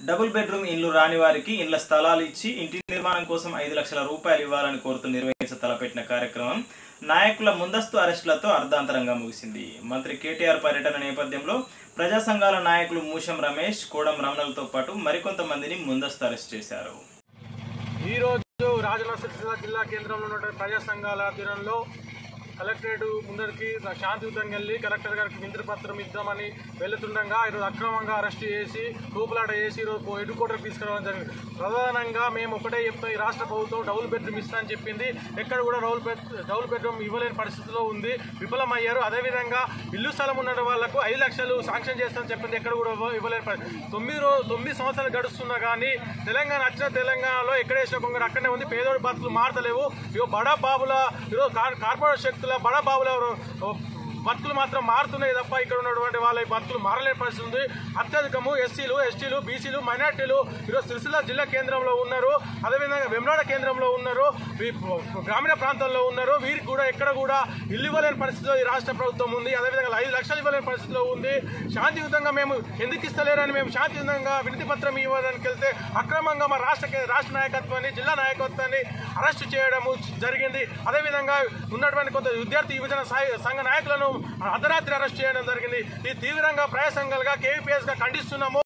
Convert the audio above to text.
double bedroom ఇండ్లు రాని వారికి ఇండ్ల స్థలాలు ఇచ్చి ఇంటి నిర్మాణం కోసం ఐదు లక్షల రూపాయలు ఇవ్వాలని కోరుతూ నిర్వహించ తలపెట్టిన కార్యక్రమం నాయకుల ముందస్తు అరెస్టులతో అర్ధాంతరంగా ముగిసింది మంత్రి కేటీఆర్ పర్యటన నేపథ్యంలో ప్రజా సంఘాల నాయకులు మూషం రమేష్ కోడం రమణలతో పాటు మరికొంతమందిని ముందస్తు అరెస్ట్ చేశారు ఈ రోజు రాజన్న సిరిసిల్ల జిల్లా కేంద్రంలో ఉన్న ప్రజా సంఘాల ఆధ్వర్యంలో కలెక్టరేట్ ముందరికి శాంతియుతంగా వెళ్ళి కలెక్టర్ గారికి వింతృ పత్రం ఇద్దామని వెళ్తుండగా ఈరోజు అక్రమంగా అరెస్ట్ చేసి తూపులాట చేసి ఈరోజు హెడ్ క్వార్టర్కి తీసుకురావడం జరిగింది ప్రధానంగా మేము ఒకటే చెప్తాం ఈ రాష్ట్ర ప్రభుత్వం డబుల్ బెడ్రూమ్ ఇస్తానని చెప్పింది ఎక్కడ కూడా డబుల్ బెడ్ డబుల్ బెడ్రూమ్ ఇవ్వలేని పరిస్థితిలో ఉంది విఫలమయ్యారు అదేవిధంగా ఇల్లు స్థలం ఉన్న వాళ్ళకు ఐదు లక్షలు శాంక్షన్ చేస్తానని చెప్పింది ఎక్కడ కూడా ఇవ్వ- ఇవ్వలేని పరిస్థితి తొమ్మిది రోజు తొమ్మిది సంవత్సరాలు గడుస్తున్నా కానీ తెలంగాణ వచ్చిన తెలంగాణలో ఎక్కడ వేసిన కొంగడు అక్కడనే ఉంది పేదోడి బతుకులు మారతలేవు ఇగో బడా బాబుల ఈరోజు కార్- కార్పొరేట్ శక్తుల బడా బాబుల ఓ, బతుకులు మాత్రం మారుతున్నాయి తప్ప ఇక్కడ ఉన్నటువంటి వాళ్ళ బతుకులు మారలేని పరిస్థితి ఉంది అత్యధికము ఎస్సీలు ఎస్టీలు బీసీలు మైనార్టీలు ఈరోజు సిరిసిల్ల జిల్లా కేంద్రంలో ఉన్నారు అదేవిధంగా వెమ్లాడ కేంద్రంలో ఉన్నారు ఈ గ్రామీణ ప్రాంతాల్లో ఉన్నారు వీరికి కూడా ఎక్కడ కూడా ఇల్లు ఇవ్వలేని పరిస్థితిలో ఈ రాష్ట్ర ప్రభుత్వం ఉంది అదేవిధంగా ఐదు లక్షలు ఇవ్వలేని పరిస్థితిలో ఉంది శాంతియుతంగా మేము ఎందుకు ఇస్తలేరని మేము శాంతియుతంగా వినతి పత్రం ఇవ్వడానికి వెళ్తే అక్రమంగా మా రాష్ట్ర కే- రాష్ట్ర నాయకత్వాన్ని జిల్లా నాయకత్వాన్ని అరెస్ట్ చేయడము జరిగింది అదేవిధంగా ఉన్నటువంటి కొంత విద్యార్థి యువజన సాయ- సంఘ నాయకులను అర్ధరాత్రి అరెస్ట్ చేయడం జరిగింది ఈ తీవ్రంగా ప్రజా సంఘాలుగా కేవీపీఎస్ గా ఖండిస్తున్నాము